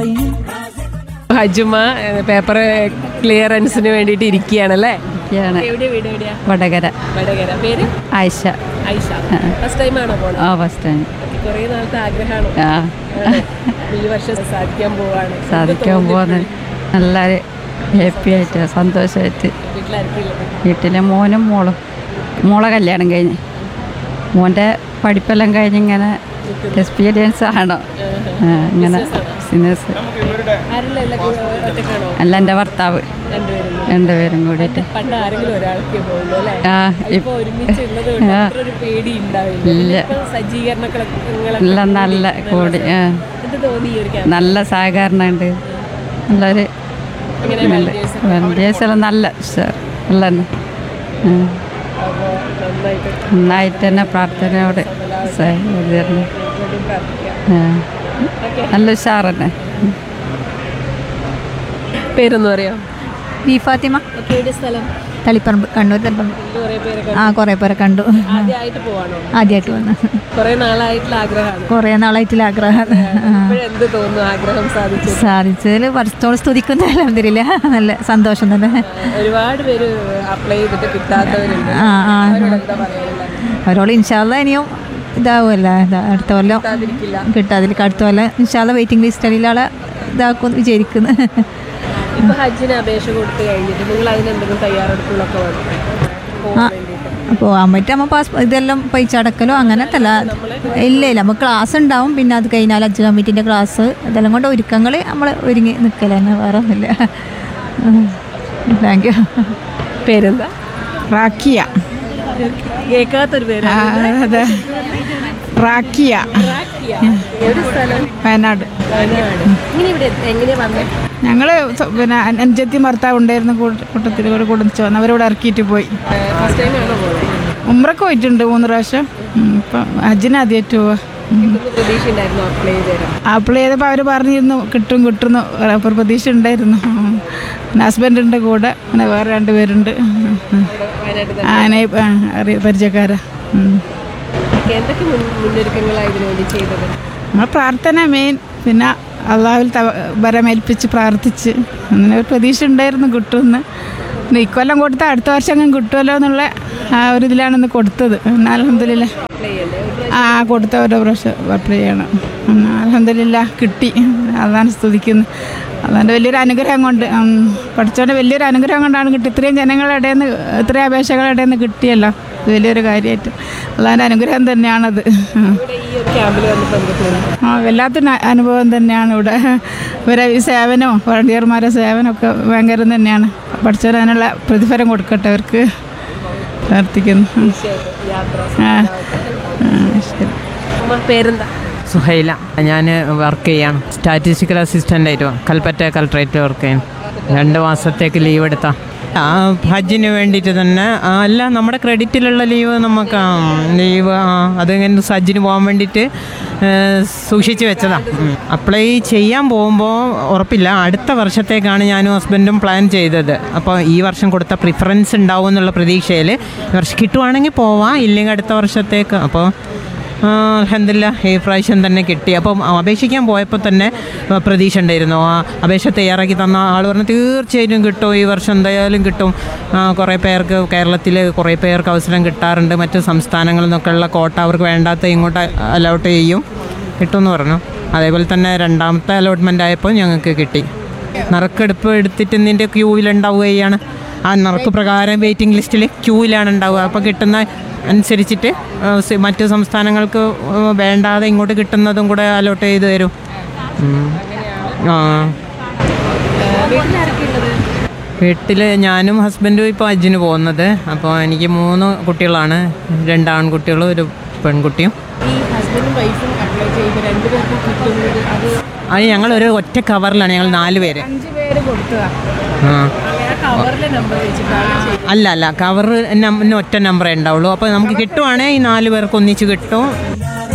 ഹജുമ paper ക്ലിയറൻസിന് വേണ്ടിയിട്ട് ഇരിക്കുകയാണല്ലേ ഒക്കെയാണ് എവിടെ വീട് എവിടെയാ വടകര വടകര പേര് ആയിഷ ഐഷ ഫസ്റ്റ് ടൈം ആണോ പോണത് ആ ഫസ്റ്റ് ടൈം കുറേ നാളത്തെ ആഗ്രഹമാണ് ആ ഈ വർഷം സാധിക്കാൻ പോവാണ് സാധിക്കാൻ പോകുന്നത് നല്ല ഹാപ്പി ആയിട്ട് സന്തോഷമായിട്ട് വീട്ടിലായിരിക്കില്ല വീട്ടിലെ മോനും മോളും മോളെ കല്യാണം കഴിഞ്ഞ് മോൻ്റെ പഠിപ്പെല്ലാം കഴിഞ്ഞ് ഇങ്ങനെ എക്സ്പീരിയൻസ് ആണോ ആ, ഇങ്ങനെ ബിസിനസ് ആരെല്ലാം ഒറ്റക്കാണോ അല്ല എൻ്റെ ഭർത്താവ് രണ്ടുപേരും രണ്ടുപേരും കൂടിയിട്ട് പണ്ട് ആരെങ്കിലും ഒരാൾക്കേ പോകുള്ളൂ അല്ലേ ആ ഇപ്പൊ ഇപ്പം ഒരുമിച്ചുള്ളത് കൊണ്ട് അത്ര ഒരു പേടി ഉണ്ടാവില്ല ഇല്ല. ഇപ്പൊ സജ്ജീകരണങ്ങളൊക്കെ എല്ലാം നല്ല കൂടി ആ എന്ത് തോന്നി ഈ ഒരു ക്യാമ്പ് നല്ല സഹകരണമുണ്ട് നല്ലൊരു ഇങ്ങനെ volunteers വണ്ടിയേഴ്സെല്ലാം നല്ല ഉഷാർ നല്ല ഉം. അപ്പോ നന്നായിട്ട് നന്നായിട്ട് തന്നെ പ്രാർത്ഥനയോടെ സഹകരണം ഇപ്പോഴും പ്രാർത്ഥിക്കാം ആ. നല്ല ഉഷാർ തന്നെ പേരൊന്നും അറിയാം വി ഫാത്തിമ എവിടെ സ്ഥലം തളിപ്പറമ്പ് കണ്ണൂർ തളിപ്പറമ്പ് കുറേ പേരൊക്കെ ആ കുറേ പേരെ കണ്ടു ആദ്യമായിട്ട് പോവാണോ ആദ്യമായിട്ട് വന്നു കുറേ നാളായിട്ടുള്ള ആഗ്രഹമാണ് കുറേ നാളായിട്ടുള്ള ആഗ്രഹം ഇപ്പോഴെന്ത് തോന്നുന്നു ആഗ്രഹം സാധിച്ചു സാധിച്ചതിൽ വർഷത്തോളം സ്തുതിക്കുന്ന അലഹമില്ല നല്ല സന്തോഷം തന്നെ ഒരുപാട് പേര് അപ്ലൈ ചെയ്തിട്ട് കിട്ടാത്തവരുണ്ട് ആ ആ അവരോട് എന്താ പറയാനുള്ളത് അവരോട് ഇൻഷാല്ല ഇനിയും ഇതാവുമല്ല ഇതാ അടുത്ത കൊല്ലം കിട്ടാതിരിക്കില്ല കിട്ടാതിൽ അടുത്ത കൊല്ലം ഇൻഷാല്ല വെയിറ്റിംഗ് ലിസ്റ്റിൽ ആളെ ഇതാക്കും വിചാരിക്കുന്നു ഇപ്പൊ ഹജ്ജിന് അപേക്ഷ കൊടുത്തു കഴിഞ്ഞിട്ട് നിങ്ങൾ അതിനെന്തെങ്കിലും തയ്യാറെടുപ്പുകളൊക്കെ വേണം പോകാൻ വേണ്ടിയിട്ട് പോകാൻ പറ്റും നമ്മൾ പാസ് ഇതെല്ലാം പൈസ അടക്കലോ അങ്ങനത്തെ അല്ല ഇല്ല ഇല്ല നമുക്ക് ക്ലാസ് ഉണ്ടാവും പിന്നെ അത് കഴിഞ്ഞാൽ അജ്ജ് കമ്മിറ്റിൻ്റെ ക്ലാസ് ഇതെല്ലാം കൊണ്ട് ഒരുക്കങ്ങൾ നമ്മൾ ഒരുങ്ങി നിൽക്കല തന്നെ വേറെ ഒന്നുമില്ല താങ്ക് യു പേരെന്താ റാക്കിയ കേൾക്കാത്തൊരു പേര് ആ, അതെ റാക്കിയ ഏത് സ്ഥലം വയനാട് വയനാട് ഇങ്ങനെ ഇവിടെ എങ്ങനെയാ വന്നത് ഞങ്ങൾ പിന്നെ അഞ്ചത്തി ഭർത്താവ് ഉണ്ടായിരുന്ന കൂട്ട- കൂട്ടത്തിൽ കൂടെ കുടിച്ചു വന്ന് അവരിവിടെ ഇറക്കിയിട്ട് പോയി ഫസ്റ്റ് ടൈം ആണോ പോകുന്നത് ഉമ്രക്ക് പോയിട്ടുണ്ട് മൂന്ന് പ്രാവശ്യം ഉം, ഇപ്പം ഹജ്ജിന് ആദ്യമായിട്ട് പോവാ കിട്ടുന്ന പ്രതീക്ഷ ഉണ്ടായിരുന്നു അപ്ലൈ ചെയ്ത് തരാം അപ്ലൈ ചെയ്തപ്പോൾ അവർ പറഞ്ഞിരുന്നു കിട്ടും കിട്ടുന്നു അപ്പോൾ പ്രതീക്ഷ ഉണ്ടായിരുന്നു ഉം. പിന്നെ ഹസ്ബൻഡിൻ്റെ കൂടെ പിന്നെ വേറെ രണ്ട് പേരുണ്ട് ഉം, ഉം. വയനാട്ടിൽ ആനെ ആ, അറിയ പരിചയക്കാരാ ഉം. തന്നെ എന്തൊക്കെ മുൻ മുന്നൊരുക്കങ്ങളാണ് ഇതിനു വേണ്ടി ചെയ്തത് നമ്മൾ പ്രാർത്ഥന മെയിൻ പിന്നെ അള്ളാഹുൽ തവ- വരമേൽപ്പിച്ച് പ്രാർത്ഥിച്ച് അങ്ങനെ ഒരു പ്രതീക്ഷ ഉണ്ടായിരുന്നു കിട്ടുമെന്ന് പിന്നെ ഇക്കൊല്ലം കൊടുത്താൽ അടുത്ത വർഷം അങ്ങ് കിട്ടുമല്ലോ എന്നുള്ള ആ ഒരു ഇതിലാണ് ഇന്ന് കൊടുത്തത് പിന്നെ അലഹമില്ല ആ കൊടുത്ത ഓരോ പ്രാവശ്യം അപ്ലൈ ചെയ്യണം അലഹമില്ല കിട്ടി അതാണ് സ്തുതിക്കുന്നത് അതാണ്ട് വലിയൊരു അനുഗ്രഹം കൊണ്ട് ഉം, പഠിച്ചോണ്ട് വലിയൊരു അനുഗ്രഹം കൊണ്ടാണ് കിട്ടി ഇത്രയും ജനങ്ങളുടെ ഇടയിൽ നിന്ന് ഇത്രയും അപേക്ഷകളുടെ ഇടയിൽ നിന്ന് കിട്ടിയല്ലോ ഇത് വലിയൊരു കാര്യമായിട്ട് അതാൻ്റെ അനുഗ്രഹം തന്നെയാണത് ഉം. ഇവിടെ ഈ ഒരു ക്യാമ്പിൽ വന്നപ്പോൾ എന്ത് തോന്നി ആ വല്ലാത്തൊരു അനുഭവം തന്നെയാണ് ഇവിടെ ഇവരെ ഈ സേവനവും വളണ്ടിയർമാരുടെ സേവനമൊക്കെ ഭയങ്കരം തന്നെയാണ് പഠിച്ചവർ അതിനുള്ള പ്രതിഫലം കൊടുക്കട്ടെ അവർക്ക് പ്രാർത്ഥിക്കുന്നു യാത്ര ആ ആ, ശരി ഉമ്മ പേരെന്താ സുഹൈല ഞാൻ വർക്ക് ചെയ്യാണ് സ്റ്റാറ്റിസ്റ്റിക്കൽ അസിസ്റ്റൻ്റ് ആയിട്ട് കൽപ്പറ്റ കളക്ട്രേറ്റ് വർക്ക് ചെയ്യണം രണ്ട് മാസത്തേക്ക് ലീവ് എടുത്താ ആ ഹജ്ജിന് വേണ്ടിയിട്ട് തന്നെ ആ, അല്ല നമ്മുടെ ക്രെഡിറ്റിലുള്ള ലീവ് നമുക്ക് ആ, ലീവ് ആ അതിങ്ങനെ ഹജ്ജിന് പോകാൻ വേണ്ടിയിട്ട് ഏ, സൂക്ഷിച്ച് വെച്ചതാണ് അപ്ലൈ ചെയ്യാൻ പോകുമ്പോൾ ഉറപ്പില്ല അടുത്ത വർഷത്തേക്കാണ് ഞാനും ഹസ്ബൻഡും പ്ലാൻ ചെയ്തത് അപ്പോൾ ഈ വർഷം കൊടുത്ത പ്രിഫറൻസ് ഉണ്ടാവും എന്നുള്ള പ്രതീക്ഷയിൽ ഈ വർഷം കിട്ടുവാണെങ്കിൽ പോവാം ഇല്ലെങ്കിൽ അടുത്ത വർഷത്തേക്ക് അപ്പോൾ അലഹമില്ല ഈ പ്രാവശ്യം തന്നെ കിട്ടി അപ്പം അപേക്ഷിക്കാൻ പോയപ്പോൾ തന്നെ ആ, പ്രതീക്ഷ ഉണ്ടായിരുന്നു ആ അപേക്ഷ തയ്യാറാക്കി തന്ന ആൾ പറഞ്ഞു തീർച്ചയായിട്ടും കിട്ടും ഈ വർഷം എന്തായാലും കിട്ടും ആ, കുറേ പേർക്ക് കേരളത്തിൽ കുറേ പേർക്ക് അവസരം കിട്ടാറുണ്ട് മറ്റ് സംസ്ഥാനങ്ങളിൽ നിന്നൊക്കെയുള്ള കോട്ട അവർക്ക് വേണ്ടാത്ത ഇങ്ങോട്ട് അലോട്ട് ചെയ്യും കിട്ടുമെന്ന് പറഞ്ഞു അതേപോലെ തന്നെ രണ്ടാമത്തെ അലോട്ട്മെൻ്റ് ആയപ്പോൾ ഞങ്ങൾക്ക് കിട്ടി നറുക്കെടുപ്പ് എടുത്തിട്ട് നിൻ്റെ ക്യൂവിലുണ്ടാവുകയാണ് ആ നറുക്ക് പ്രകാരം വെയിറ്റിംഗ് ലിസ്റ്റിൽ ക്യൂവിലാണ് ഉണ്ടാവുക അപ്പോൾ കിട്ടുന്ന അനുസരിച്ചിട്ട് ആ, സി- മറ്റ് സംസ്ഥാനങ്ങൾക്ക് ആ, വേണ്ടാതെ ഇങ്ങോട്ട് കിട്ടുന്നതും കൂടെ അലോട്ട് ചെയ്ത് തരും ഉം. ആ വീട്ടിൽ ഞാനും ഹസ്ബൻഡും ഇപ്പോൾ ഹജ്ജിന് പോകുന്നത് അപ്പോൾ എനിക്ക് മൂന്ന് കുട്ടികളാണ് രണ്ട് ആൺകുട്ടികളും ഒരു പെൺകുട്ടിയും ഈ ഹസ്ബൻഡും വൈഫും അപ്ലൈ ചെയ്യുമ്പോൾ രണ്ടുപേർക്കും കിട്ടുന്നത് അത് അത് ഞങ്ങൾ ഒരു ഒറ്റ കവറിലാണ് ഞങ്ങൾ നാല് പേര് അഞ്ച് പേര് കൊടുത്തതാ ആ ആ കവറിലെ നമ്പർ വെച്ചിട്ടാണ് ചെയ്യുന്നത് അല്ല അല്ല കവർ ഒറ്റ നമ്പറേ ഉണ്ടാവുള്ളൂ അപ്പോൾ നമുക്ക് കിട്ടുവാണെങ്കിൽ ഈ നാല് പേർക്ക് ഒന്നിച്ച് കിട്ടും